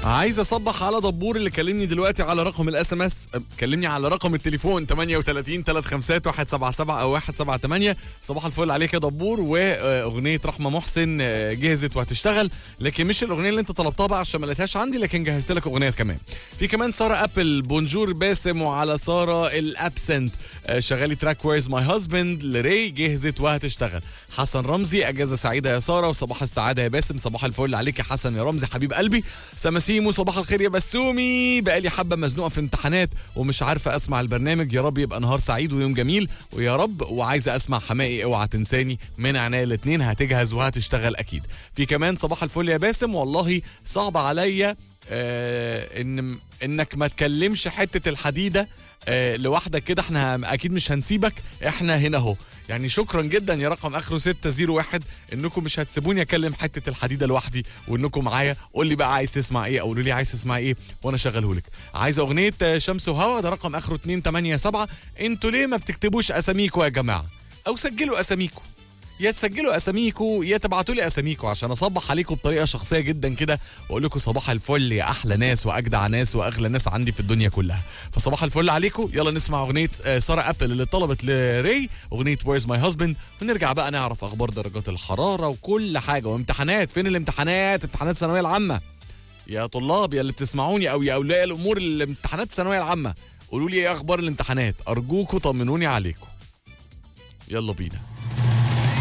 عايز اصبح على دبور اللي كلمني دلوقتي على رقم الاس ام اس كلمني على رقم التليفون 38 351 177 او 178 صباح الفل عليك يا دبور واغنيه رحمه محسن آه، جهزت وهتشتغل لكن مش الاغنيه اللي انت طلبتها بقى عشان ما لقيتهاش عندي لكن جهزت لك اغنيه كمان في كمان ساره ابل بونجور باسم وعلى ساره الابسنت آه، شغالي تراك ويرز ماي هازبند لري جهزت وهتشتغل حسن رمزي اجازه سعيده يا ساره وصباح السعاده يا باسم صباح الفل عليك يا حسن يا رمزي حبيب قلبي سماسيمو صباح الخير يا بسومي بقالي حبه مزنوقه في امتحانات ومش عارفه اسمع البرنامج يا رب يبقى نهار سعيد ويوم جميل ويا رب وعايزه اسمع حمائي اوعى تنساني من عناية الاثنين هتجهز وهتشتغل اكيد في كمان صباح الفل يا باسم والله صعب عليا آه ان انك ما تكلمش حته الحديده آه لوحدك كده احنا اكيد مش هنسيبك احنا هنا اهو يعني شكرا جدا يا رقم اخره 601 انكم مش هتسيبوني اكلم حته الحديده لوحدي وانكم معايا قول لي بقى عايز تسمع ايه او قولوا لي عايز تسمع ايه وانا شغله لك عايز اغنيه آه، شمس وهوا ده رقم اخره 287 انتوا ليه ما بتكتبوش اساميكوا يا جماعه او سجلوا اساميكوا يا تسجلوا اساميكوا يا تبعتوا لي اساميكوا عشان اصبح عليكم بطريقه شخصيه جدا كده واقول لكم صباح الفل يا احلى ناس واجدع ناس واغلى ناس عندي في الدنيا كلها فصباح الفل عليكم يلا نسمع اغنيه آه، ساره ابل اللي طلبت لري اغنيه ويرز ماي هازبند ونرجع بقى نعرف اخبار درجات الحراره وكل حاجه وامتحانات فين الامتحانات امتحانات الثانويه العامه يا طلاب يا اللي بتسمعوني او يا اولياء الامور الامتحانات الثانويه العامه قولوا لي ايه اخبار الامتحانات ارجوكوا طمنوني عليكم يلا بينا